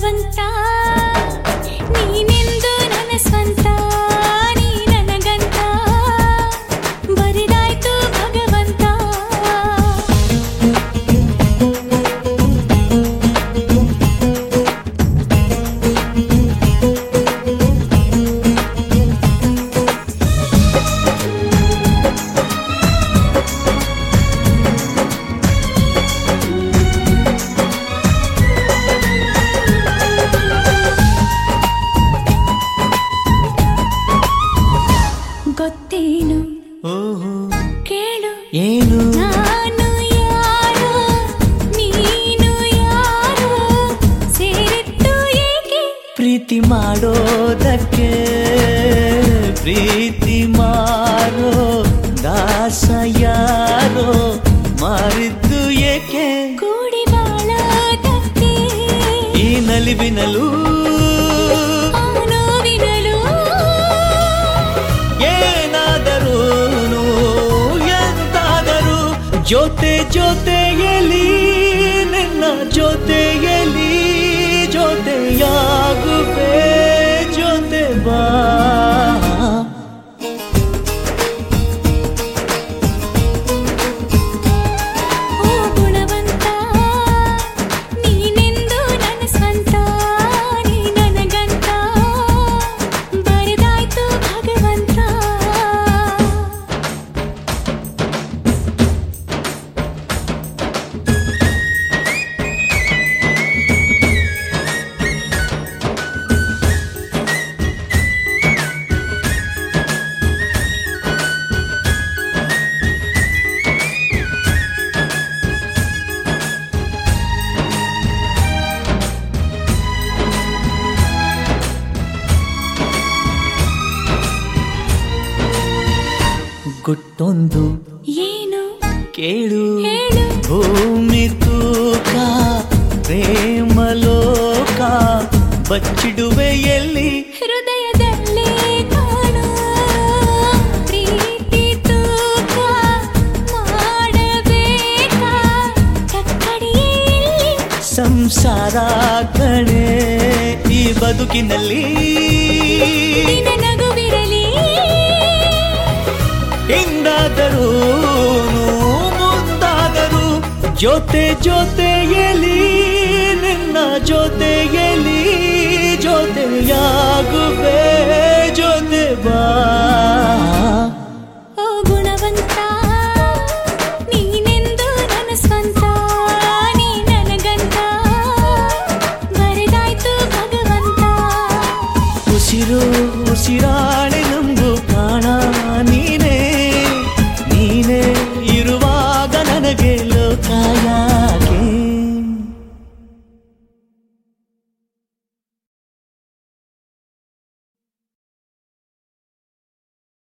ಗುಣವಂತ ನೀನೆಂದು ನನ್ನ ಸ್ವಂತ ನೀ ನನಗಂತ ಬರಿದಾಯ್ತು ಭಗವಂತ ಗೊತ್ತೇನು ಓಹೋ ಕೇಳು ಏನು ನಾನು ಯಾರೋ ನೀನು ಯಾರೋ ಸೇರಿತ್ತು ಏಕೆ ಪ್ರೀತಿ ಮಾಡೋದಕ್ಕೆ ಪ್ರೀತಿ ಮಾರೋ ದಾಸ ಯಾರೋ ಮಾರಿದ್ದು ಏಕೆ ಕೂಡಿ ಬಾಳೋದಕ್ಕೆ ಈ ನಲಿವಿನಲು ಆ ನೋವಿನಲು ಏನಾದರೂ ಎಂತಾದರೂ ಜೊತೆ ಜೊತೆಯಲಿ ನಿನ್ನ ಜೊತೆಯಲಿ ಜೊತೆಯಾಗುವೆ ಜೊತೆ ಬಾ ಓ ಗುಣವಂತ ನೀನೆಂದು ನನ್ನ ಸ್ವಂತ ನೀ ನನಗಂತ ಬರಿದಾಯ್ತು ಭಗವಂತ ಗುಟ್ಟೊಂದು ಏನು ಕೇಳು ಹೇಳು ಭೂಮಿ ತೂಕ ಪ್ರೇಮ ಲೋಕ ಬಚ್ಚಿಡುವೆ ಎಲ್ಲಿ ಹೃದಯದಲ್ಲೇ ಕಾಣೋ ಪ್ರೀತಿ ತೂಕ ಮಾಡಬೇಕಾ ಕಕ್ಕಡಿಯಲ್ಲಿ ಸಂಸಾರ ಕಣೆ ಈ ಬದುಕಿನಲ್ಲಿ ನಿನ್ನ ನಗುವಿರಲಿ ಹಿಂದಾದರೂ ಮುಂದಾದರೂ ಜೊತೆ ಜೊತೆಯಲಿ ನಿನ್ನ ಜೊತೆಯಲಿ ಜೊತೆಯಾಗುವೆ ಜೊತೆ ಬಾ ಓ ಗುಣವಂತ ನೀನೆಂದು ನನ್ನ ಸ್ವಂತ ನೀ ನನಗಂತ ಬರೆದಾಯ್ತು ಭಗವಂತ ಉಸಿರು ಉಸಿರಾಣೆ ನಂಬು ಕಾಣ